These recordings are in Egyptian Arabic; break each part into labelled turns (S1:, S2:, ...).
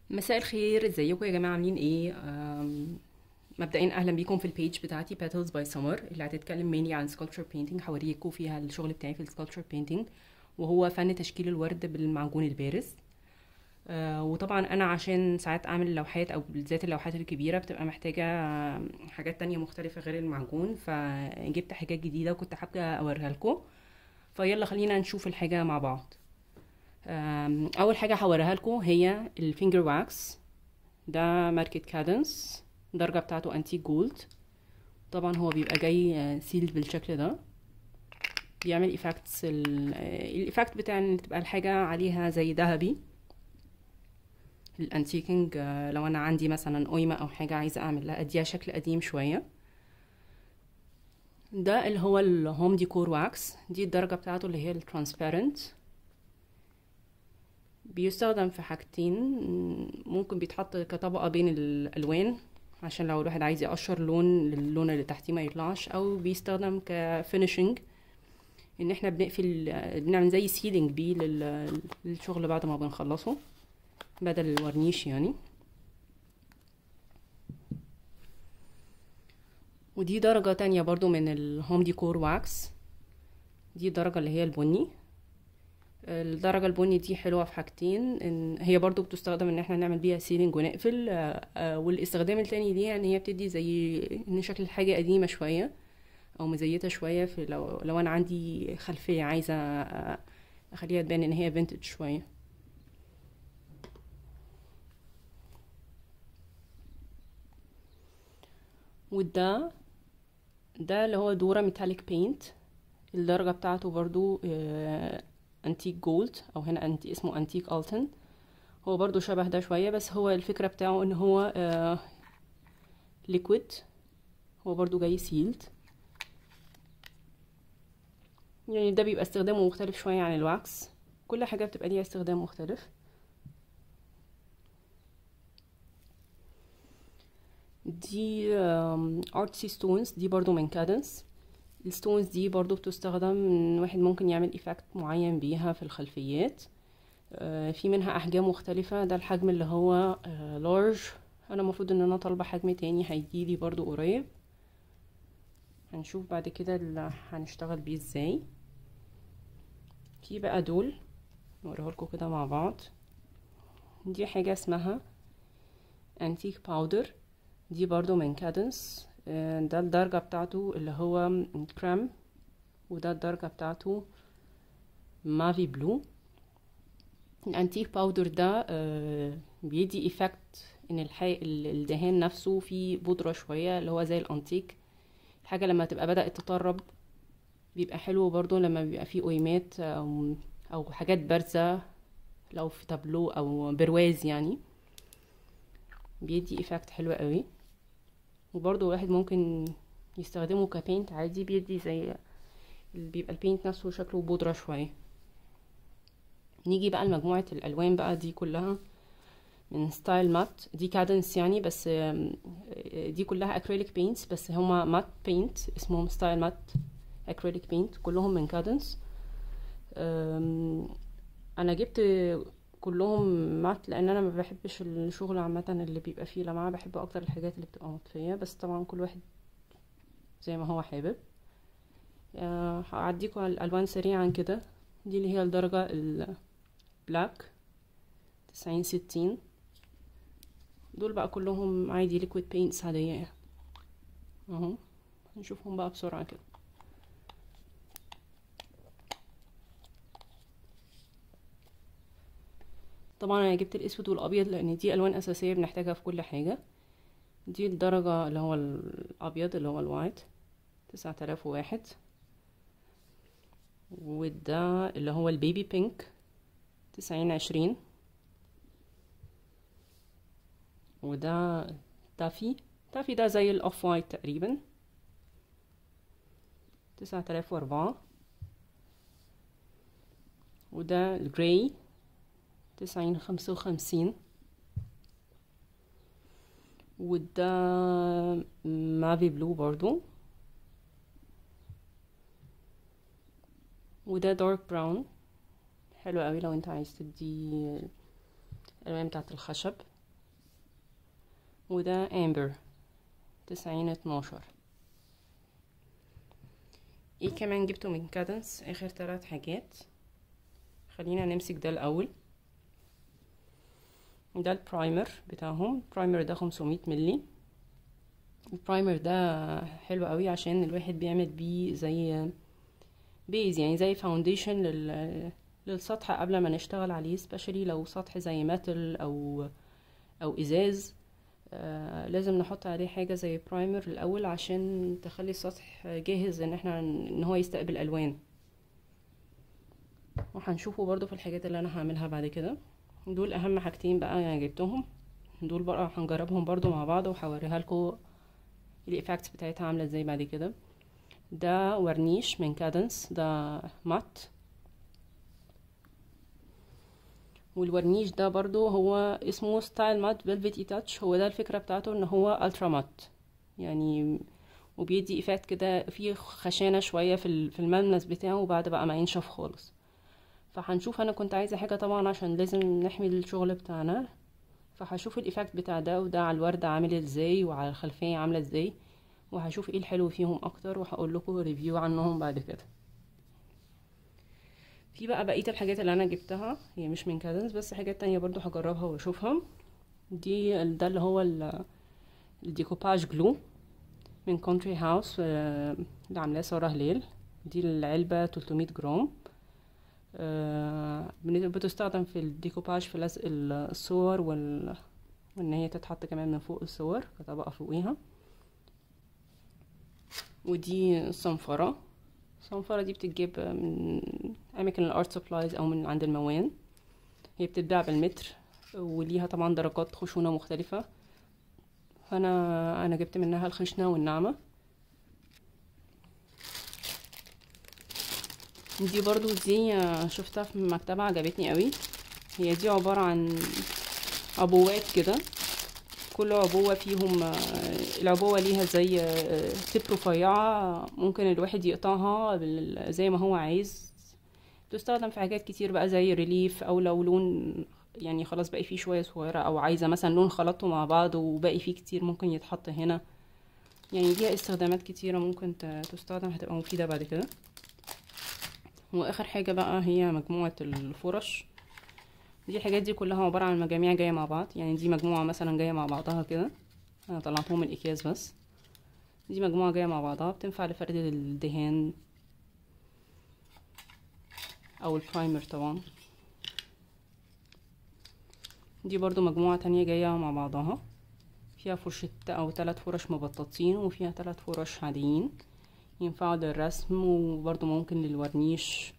S1: مساء الخير ازيكم يا جماعه عاملين ايه أم، مبدئيا اهلا بيكم في البيج بتاعتي Petals by Summer اللي هتتكلم mainly عن sculpture painting هوريكم فيها الشغل بتاعي في السكالبتشر painting وهو فن تشكيل الورد بالمعجون البارز أه، وطبعا انا عشان ساعات اعمل لوحات او بالذات اللوحات الكبيره بتبقى محتاجه أم، حاجات تانية مختلفه غير المعجون فجبت حاجات جديده وكنت حابه اوريها لكم فيلا خلينا نشوف الحاجه مع بعض أم، اول حاجه هوريها لكم هي الفينجر واكس ده ماركة كادنس الدرجة بتاعته انتيك جولد طبعا هو بيبقى جاي سيلد بالشكل ده بيعمل ايفكتس الايفكت بتاع ان تبقى الحاجة عليها زي ذهبي الانتيكينج آه، لو انا عندي مثلا قيمة او حاجة عايزة اعمل لها اديها شكل قديم شوية ده اللي هو الهوم ديكور واكس دي الدرجة بتاعته اللي هي الترانسبيرنت بيستخدم في حاجتين ممكن بيتحط كطبقة بين الألوان عشان لو الواحد عايز يقشر لون للون اللي تحتيه ما يطلعش أو بيستخدم كفينيشنج إن احنا بنقفل بنعمل زي سيلينج بيه لل- للشغل بعد ما بنخلصه بدل الورنيش يعني ودي درجة تانية برضو من الهوم ديكور واكس دي الدرجة اللي هي البني الدرجة البني دي حلوة في حاجتين ان هي برضو بتستخدم ان احنا نعمل بيها سيلينج ونقفل آه، آه، والاستخدام التاني ليها ان هي بتدي زي ان شكل الحاجة قديمة شوية او مزيتة شوية في لو لو انا عندي خلفية عايزة آه، اخليها تبان ان هي فينتج شوية وده ده اللي هو دورة ميتاليك بينت الدرجة بتاعته برضو آه، انتيك جولد او هنا انتي اسمه انتيك التن هو برضو شبه ده شوية بس هو الفكرة بتاعه ان هو ليكويد هو برضو جاي سيلد يعني ده بيبقى استخدامه مختلف شوية عن الواكس كل حاجة بتبقى ليها استخدام مختلف دي ارتسي ستونز دي برضو من كادنس الستونز دي برضو بتستخدم ان واحد ممكن يعمل ايفكت معين بيها في الخلفيات آه، في منها احجام مختلفة ده الحجم اللي هو لارج انا المفروض ان انا طالبة حجم تاني هيجيلي برضو قريب هنشوف بعد كده اللي هنشتغل بيه ازاي في بقى دول نوريه لكم كده مع بعض دي حاجة اسمها انتيك باودر دي برضو من كادنس آه، ده الدرجة بتاعته اللي هو كريم وده الدرجة بتاعته مافي بلو الانتيك باودر ده آه، بيدي ايفكت ان الحي... الدهان نفسه فيه بودرة شوية اللي هو زي الانتيك الحاجة لما تبقى بدأت تطرب بيبقى حلو برضو لما بيبقى فيه قيمات او او حاجات بارزة لو في تابلو او برواز يعني بيدي ايفكت حلو قوي وبرضو واحد ممكن يستخدمه كبينت عادي بيدي زي بيبقى البينت نفسه شكله بودرة شوية نيجي بقى لمجموعة الألوان بقى دي كلها من ستايل مات دي كادنس يعني بس آم، دي كلها اكريليك بينتس بس هما مات بينت اسمهم ستايل مات اكريليك بينت كلهم من كادنس انا جبت كلهم مات لان انا ما بحبش الشغل عامه اللي بيبقى فيه لمعه بحب اكتر الحاجات اللي بتبقى مطفيه بس طبعا كل واحد زي ما هو حابب آه، هعديكم على الالوان سريعا كده دي اللي هي الدرجه البلاك تسعين ستين دول بقى كلهم عادي ليكويد بينتس عاديه يعني اهو نشوفهم بقى بسرعه كده طبعا انا جبت الاسود والابيض لان دي الوان اساسيه بنحتاجها في كل حاجه دي الدرجه اللي هو الابيض اللي هو الوايت تسعة آلاف وواحد وده اللي هو البيبي بينك تسعين عشرين وده تافي تافي ده زي الاوف وايت تقريبا تسعة آلاف وأربعة وده الجراي تسعين خمسة وخمسين وده مافي بلو برضو وده دارك براون حلو قوي لو انت عايز تدي الالوان بتاعت الخشب وده امبر تسعين اتناشر ايه كمان جبته من كادنس اخر ثلاث حاجات خلينا نمسك ده الاول ده البرايمر بتاعهم البرايمر ده 500 ملي البرايمر ده حلو قوي عشان الواحد بيعمل بيه زي بيز يعني زي فاونديشن لل للسطح قبل ما نشتغل عليه سبيشالي لو سطح زي ماتل او او ازاز آه لازم نحط عليه حاجه زي برايمر الاول عشان تخلي السطح جاهز ان احنا ان هو يستقبل الوان وهنشوفه برضو في الحاجات اللي انا هعملها بعد كده دول اهم حاجتين بقى يعني جبتهم دول بقى هنجربهم برضو مع بعض وهوريها لكم الايفكتس بتاعتها عامله ازاي بعد كده ده ورنيش من كادنس ده مات والورنيش ده برضو هو اسمه ستايل مات فيلفيتي تاتش هو ده الفكرة بتاعته ان هو الترا مات يعني وبيدي ايفكت كده فيه خشانة شوية في في الملمس بتاعه بعد بقى ما ينشف خالص فهنشوف انا كنت عايزة حاجة طبعا عشان لازم نحمي الشغل بتاعنا فهشوف الايفكت بتاع ده وده على الوردة عامل ازاي وعلى الخلفية عاملة ازاي وهشوف ايه الحلو فيهم اكتر وهقول لكم ريفيو عنهم بعد كده في بقى بقيه الحاجات اللي انا جبتها هي مش من كادنس بس حاجات تانية برضو هجربها واشوفها دي ده اللي هو الديكوباج جلو من كونتري هاوس اللي عاملاه ساره هلال دي العلبه 300 جرام بتستخدم في الديكوباج في لزق الصور وال وان هي تتحط كمان من فوق الصور كطبقه فوقيها ودي صنفره الصنفرة دي بتتجيب من أماكن الأرت سبلايز أو من عند الموان هي بتتباع بالمتر وليها طبعا درجات خشونة مختلفة فأنا أنا جبت منها الخشنة والناعمة دي برضو دي شفتها في مكتبة عجبتني قوي هي دي عبارة عن عبوات كده كل عبوة فيهم العبوة ليها زي تب رفيعة ممكن الواحد يقطعها زي ما هو عايز تستخدم في حاجات كتير بقى زي ريليف او لو لون يعني خلاص باقي فيه شوية صغيرة او عايزة مثلا لون خلطته مع بعض وباقي فيه كتير ممكن يتحط هنا يعني ليها استخدامات كتيرة ممكن تستخدم هتبقى مفيدة بعد كده واخر حاجة بقى هي مجموعة الفرش دي الحاجات دي كلها عبارة عن مجاميع جاية مع بعض يعني دي مجموعة مثلا جاية مع بعضها كده انا طلعتهم من الاكياس بس دي مجموعة جاية مع بعضها بتنفع لفرد الدهان او البرايمر طبعا دي برضو مجموعة تانية جاية مع بعضها فيها فرشة او ثلاث فرش مبططين وفيها ثلاث فرش عاديين ينفعوا للرسم وبرضو ممكن للورنيش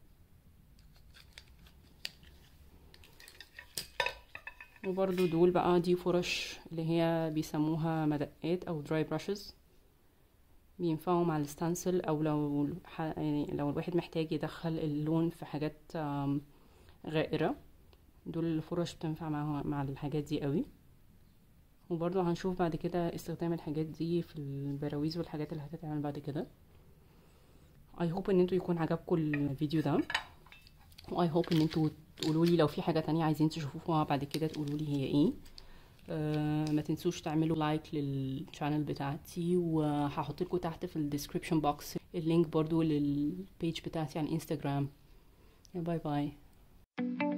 S1: وبرضو دول بقى دي فرش اللي هي بيسموها مدقات او دراي براشز بينفعوا مع الستانسل او لو يعني لو الواحد محتاج يدخل اللون في حاجات غائرة دول الفرش بتنفع مع مع الحاجات دي قوي وبرضو هنشوف بعد كده استخدام الحاجات دي في البراويز والحاجات اللي هتتعمل بعد كده اي هوب ان انتوا يكون عجبكم الفيديو ده واي هوب ان انتوا تقولوا لي لو في حاجه تانية عايزين تشوفوها بعد كده تقولوا لي هي ايه أه ما تنسوش تعملوا لايك للشانل بتاعتي وهحط لكم تحت في الديسكريبشن بوكس اللينك برضو للبيج بتاعتي على الانستجرام باي باي